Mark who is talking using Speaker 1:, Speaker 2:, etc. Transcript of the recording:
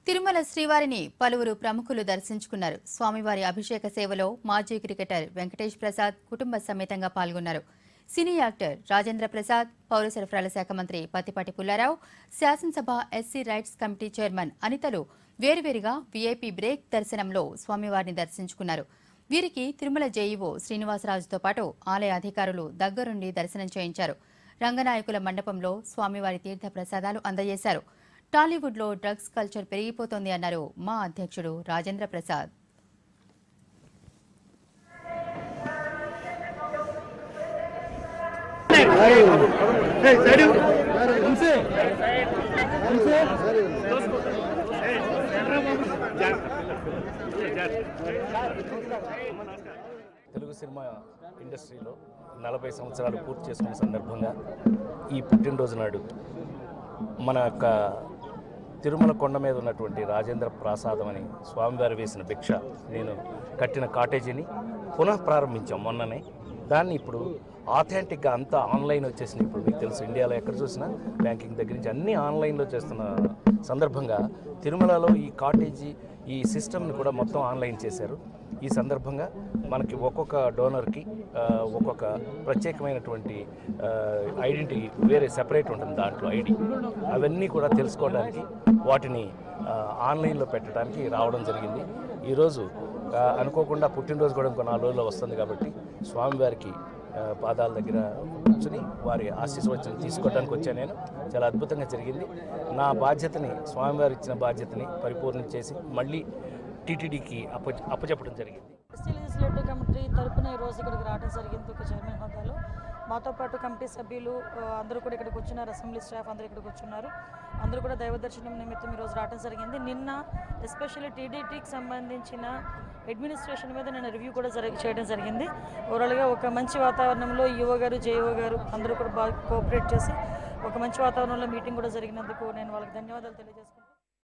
Speaker 1: తిరుమల శ్రీవారిని పలువురు ప్రముఖులు దర్శించుకున్నారు స్వామివారి అభిషేక సేవలో మాజీ క్రికెటర్ వెంకటేష్ ప్రసాద్ కుటుంబ సమేతంగా పాల్గొన్నారు సినీ యాక్టర్ రాజేంద్ర ప్రసాద్ పౌర సరఫరాల శాఖ మంత్రి పత్తిపాటి పుల్లారావు శాసనసభ ఎస్సీ రైట్స్ కమిటీ చైర్మన్ అనితలు వేరువేరుగా వీఐపీ బ్రేక్ దర్శనంలో స్వామివారిని దర్శించుకున్నారు వీరికి తిరుమల జేఈఓ శ్రీనివాసరాజుతో పాటు ఆలయ అధికారులు దగ్గరుండి దర్శనం చేయించారు రంగనాయకుల మండపంలో స్వామివారి తీర్థ ప్రసాదాలు అందజేశారు టాలీవుడ్లో డ్రగ్స్ కల్చర్ పెరిగిపోతోంది అన్నారు మా అధ్యక్షుడు రాజేంద్ర ప్రసాద్
Speaker 2: తెలుగు సినిమా ఇండస్ట్రీలో నలభై సంవత్సరాలు పూర్తి చేసుకున్న సందర్భంగా ఈ పుట్టినరోజు నాడు మన యొక్క తిరుమల కొండ మీద ఉన్నటువంటి రాజేంద్ర ప్రసాదం అని స్వామివారు వేసిన భిక్ష నేను కట్టిన కాటేజీని పునః ప్రారంభించాం మొన్ననే దాన్ని ఇప్పుడు ఆథెంటిక్గా అంతా ఆన్లైన్ వచ్చేసింది ఇప్పుడు మీకు తెలుసు ఇండియాలో ఎక్కడ చూసినా బ్యాంకింగ్ దగ్గర నుంచి అన్నీ ఆన్లైన్లో చేస్తున్న సందర్భంగా తిరుమలలో ఈ కాటేజీ ఈ సిస్టమ్ని కూడా మొత్తం ఆన్లైన్ చేశారు ఈ సందర్భంగా మనకి ఒక్కొక్క డోనర్కి ఆ, ఒక్కొక్క ప్రత్యేకమైనటువంటి ఐడెంటిటీ వేరే సెపరేట్ ఉంటుంది దాంట్లో ఐడి అవన్నీ కూడా తెలుసుకోవడానికి వాటిని ఆ, ఆన్లైన్లో పెట్టడానికి రావడం జరిగింది ఈరోజు ఆ, అనుకోకుండా పుట్టినరోజు కూడా ఇంకో నాలుగు రోజుల్లో వస్తుంది కాబట్టి స్వామివారికి ఆ, పాదాల దగ్గర కూర్చుని వారి ఆశీర్వచనం తీసుకోవడానికి వచ్చాను నేను చాలా అద్భుతంగా జరిగింది నా బాధ్యతని స్వామివారు ఇచ్చిన బాధ్యతని పరిపూర్ణం చేసి మళ్ళీ టీటీడీకి అప్ప అప్పచెప్పడం జరిగింది
Speaker 3: ఎస్టీ లెజిస్లేటివ్ కమిటీ తరపున ఈ రోజు ఇక్కడికి రావడం జరిగింది ఒక చైర్మన్ హోదాలో మాతో పాటు కమిటీ సభ్యులు ఆ, అందరూ కూడా ఇక్కడికి వచ్చినారు అసెంబ్లీ స్టాఫ్ అందరూ ఇక్కడికి వచ్చున్నారు అందరూ కూడా దైవ దర్శనం నిమిత్తం ఈ రోజు రావడం జరిగింది నిన్న ఎస్పెషల్లీ టీడీటీకి సంబంధించిన అడ్మినిస్ట్రేషన్ మీద నేను రివ్యూ కూడా జరిగి చేయడం జరిగింది ఓవరాల్గా ఒక మంచి వాతావరణంలో ఈఓ గారు జేఓ గారు అందరూ కూడా బాగా కోఆపరేట్ చేసి ఒక మంచి వాతావరణంలో మీటింగ్ కూడా జరిగినందుకు నేను వాళ్ళకి ధన్యవాదాలు తెలియజేసుకుంటాను